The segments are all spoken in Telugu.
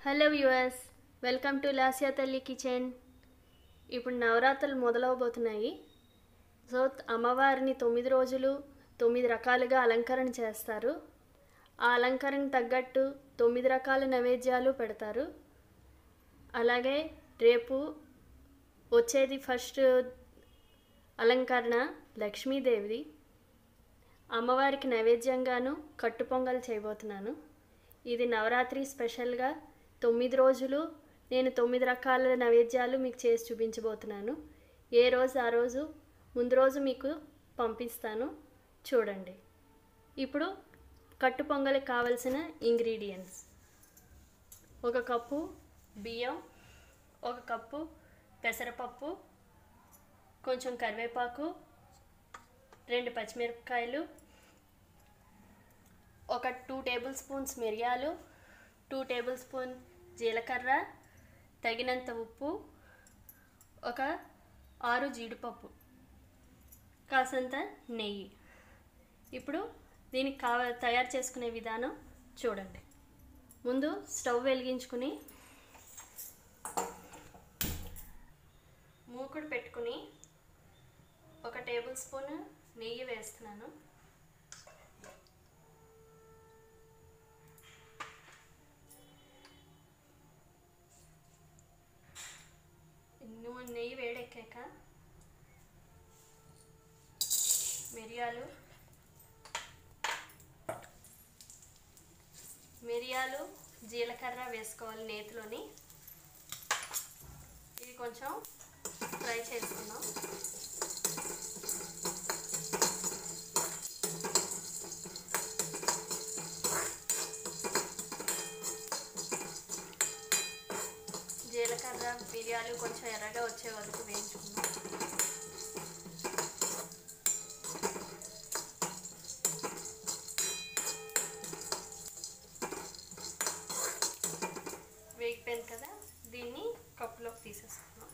hello viewers welcome to Lasya తల్లి కిచెన్ ఇప్పుడు నవరాత్రులు మొదలవబోతున్నాయి సో అమ్మవారిని తొమ్మిది రోజులు తొమ్మిది రకాలుగా అలంకరణ చేస్తారు ఆ అలంకరణకు తగ్గట్టు తొమ్మిది రకాల నైవేద్యాలు పెడతారు అలాగే రేపు వచ్చేది ఫస్ట్ అలంకరణ లక్ష్మీదేవిది అమ్మవారికి నైవేద్యంగాను కట్టు పొంగల్ చేయబోతున్నాను ఇది నవరాత్రి స్పెషల్గా తొమ్మిది రోజులు నేను తొమ్మిది రకాల నైవేద్యాలు మీకు చేసి చూపించబోతున్నాను ఏ రోజు ఆ రోజు ముందు రోజు మీకు పంపిస్తాను చూడండి ఇప్పుడు కట్టు పొంగలికి కావలసిన ఇంగ్రీడియంట్స్ ఒక కప్పు బియ్యం ఒక కప్పు పెసరపప్పు కొంచెం కరివేపాకు రెండు పచ్చిమిరపకాయలు ఒక టూ టేబుల్ స్పూన్స్ మిరియాలు టూ టేబుల్ స్పూన్ జీలకర్ర తగినంత ఉప్పు ఒక ఆరు జీడిపప్పు కాసంత నెయ్యి ఇప్పుడు దీనికి కావ తయారు చేసుకునే విధానం చూడండి ముందు స్టవ్ వెలిగించుకుని మూకుడు పెట్టుకుని ఒక టేబుల్ స్పూన్ నెయ్యి వేస్తున్నాను నువ్వు నెయ్యి వేడెక్కాక మిరియాలు మిరియాలు జీలకర్ర వేసుకోవాలి నేతిలోని ఇది కొంచెం ఫ్రై చేసుకుందాం జీలకర్ర మిరియాలు కొంచెం ఎర్రగా వచ్చే వరకు వేయించుకుందాం వేగిపోయింది కదా దీన్ని కప్పులోకి తీసేసుకుందాం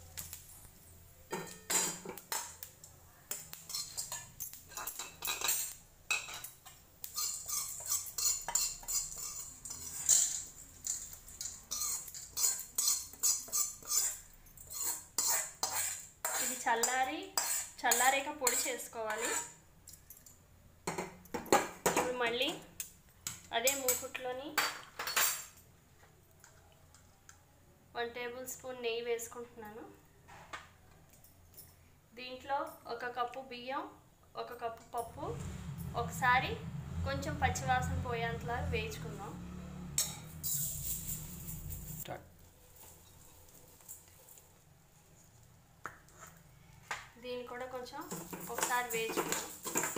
ఇది చల్లారి చల్లారేక పొడి చేసుకోవాలి ఇప్పుడు మళ్ళీ అదే మూకుట్లోని వన్ టేబుల్ స్పూన్ నెయ్యి వేసుకుంటున్నాను దీంట్లో ఒక కప్పు బియ్యం ఒక కప్పు పప్పు ఒకసారి కొంచెం పచ్చివాసన పోయేంతలా వేయించుకుందాం దీన్ని కూడా కొంచెం ఒకసారి వేయించుకుందాం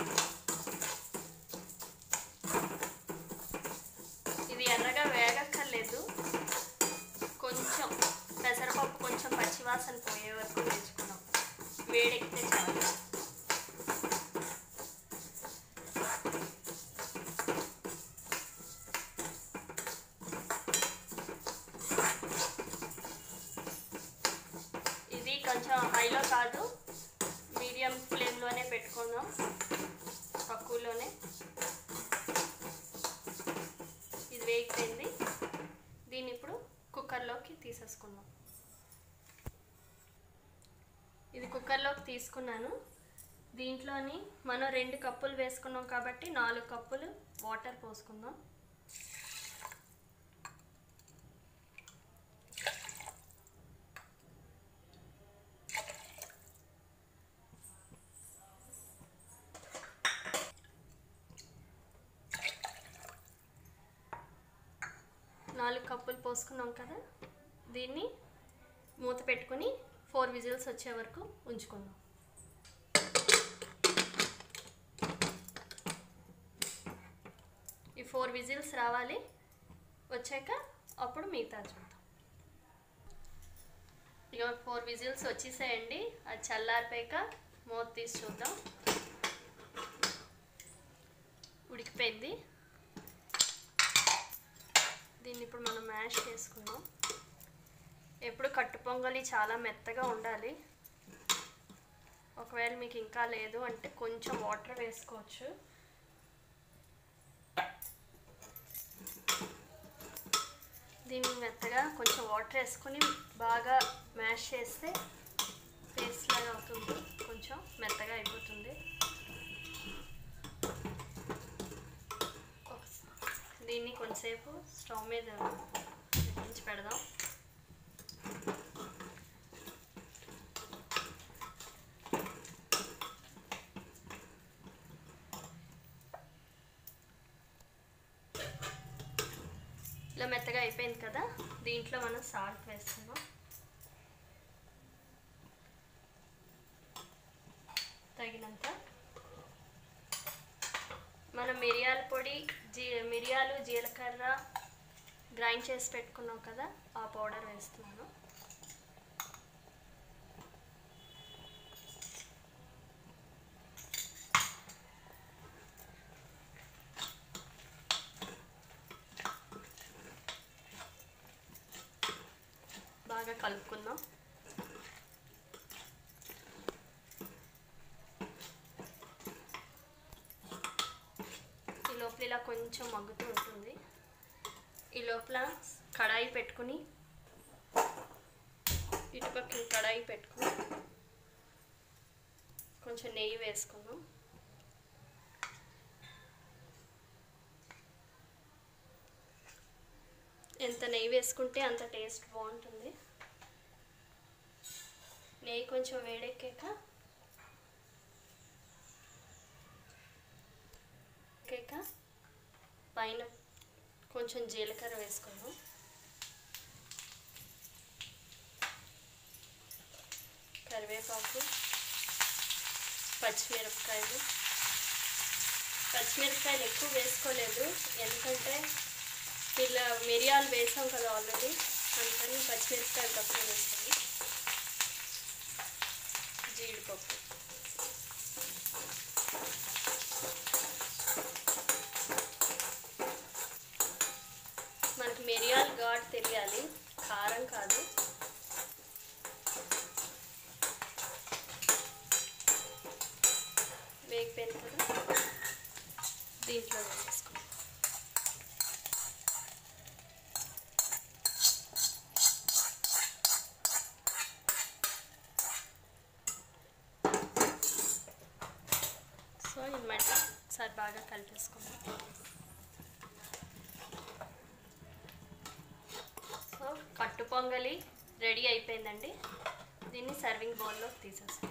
ఇది ఎర్రగా వేగక్కర్లేదు కొంచెం పెసరపప్పు కొంచెం పచ్చివాసన పోయే వరకు వేయించుకున్నాం వేడెక్కితే చాలు ఇది కొంచెం హైలో కాదు మీడియం ఫ్లేమ్లోనే పెట్టుకుందాం తక్కువలోనే ఇది వేగిపోయింది దీన్ని ఇప్పుడు కుక్కర్లోకి తీసేసుకుందాం ఇది కుక్కర్లోకి తీసుకున్నాను దీంట్లోని మనం రెండు కప్పులు వేసుకున్నాం కాబట్టి నాలుగు కప్పులు వాటర్ పోసుకుందాం నాలుగు కప్పులు పోసుకున్నాం కదా దీన్ని మూత పెట్టుకొని ఫోర్ విజిల్స్ వచ్చే వరకు ఉంచుకుందాం ఈ ఫోర్ విజిల్స్ రావాలి వచ్చాక అప్పుడు మిగతా చూద్దాం ఇక ఫోర్ విజిల్స్ వచ్చేసాయండి అది చల్లారిపోయాక మూత తీసి చూద్దాం ఉడికిపోయింది దీన్ని ఇప్పుడు మనం మ్యాష్ చేసుకుందాం ఎప్పుడు కట్టు పొంగలి చాలా మెత్తగా ఉండాలి ఒకవేళ మీకు ఇంకా లేదు అంటే కొంచెం వాటర్ వేసుకోవచ్చు దీన్ని మెత్తగా కొంచెం వాటర్ వేసుకొని బాగా మ్యాష్ చేస్తే పేస్ట్ లాగా అవుతుంది కొంచెం మెత్తగా అయిపోతుంది దీన్ని కొంతసేపు స్టవ్ మీద పెట్టించి పెడదాం ఇలా మెత్తగా అయిపోయింది కదా దీంట్లో మనం సాల్ట్ వేస్తున్నాం తగినంత మనం మిరియాల పొడి జీ మిరియాలు జీలకర్ర గ్రైండ్ చేసి పెట్టుకున్నాం కదా ఆ పౌడర్ వేస్తున్నాను బాగా కలుపుకుందాం ఈ లోపల ఇలా కొంచెం మగ్గుతూ ఉంటుంది ఈ లోపల కడాయి పెట్టుకుని ఇటుపక్క కడాయి పెట్టుకుని కొంచెం నెయ్యి వేసుకుందాం ఎంత నెయ్యి వేసుకుంటే అంత టేస్ట్ బాగుంటుంది నెయ్యి కొంచెం వేడెక్కాక ఎక్కాక పైన కొంచెం జీలకర్ర వేసుకుందాం కరివేపాకు పచ్చిమిరపకాయలు పచ్చిమిరపకాయలు ఎక్కువ వేసుకోలేదు ఎందుకంటే ఇలా మిరియాలు వేసాం కదా ఆల్రెడీ అందుకని పచ్చిమిరపకాయలు తక్కువ వేస్తాను జీడిపప్పు మనకి మిరియాలు ఘాటు తెలియాలి కారం కాదు వేగిపోయింది కదా దీంట్లో వేసుకోండి సో ఇది మళ్ళీ ఒకసారి బాగా కలిపేసుకుందాం సో కట్టు పొంగలి రెడీ అయిపోయిందండి దీన్ని సర్వింగ్ బౌల్లోకి తీసేసుకుందాం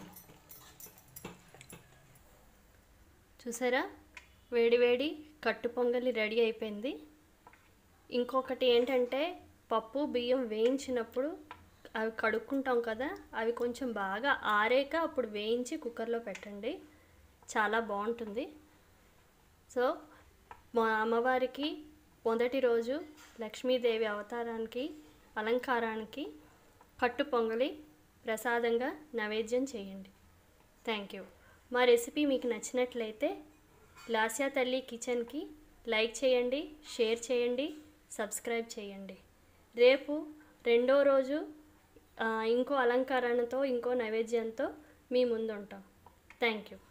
చూసారా వేడి వేడి కట్టు పొంగలి రెడీ అయిపోయింది ఇంకొకటి ఏంటంటే పప్పు బియ్యం వేయించినప్పుడు అవి కడుక్కుంటాం కదా అవి కొంచెం బాగా ఆరేక అప్పుడు వేయించి కుక్కర్లో పెట్టండి చాలా బాగుంటుంది సో మా అమ్మవారికి మొదటి రోజు లక్ష్మీదేవి అవతారానికి అలంకారానికి కట్టు పొంగలి ప్రసాదంగా నైవేద్యం చేయండి థ్యాంక్ యూ మా రెసిపీ మీకు నచ్చినట్లయితే లాస్యా తల్లి కిచెన్కి లైక్ చేయండి షేర్ చేయండి సబ్స్క్రైబ్ చేయండి రేపు రెండో రోజు ఆ, ఇంకో అలంకరణతో ఇంకో నైవేద్యంతో మీ ముందు ఉంటాం థ్యాంక్ యూ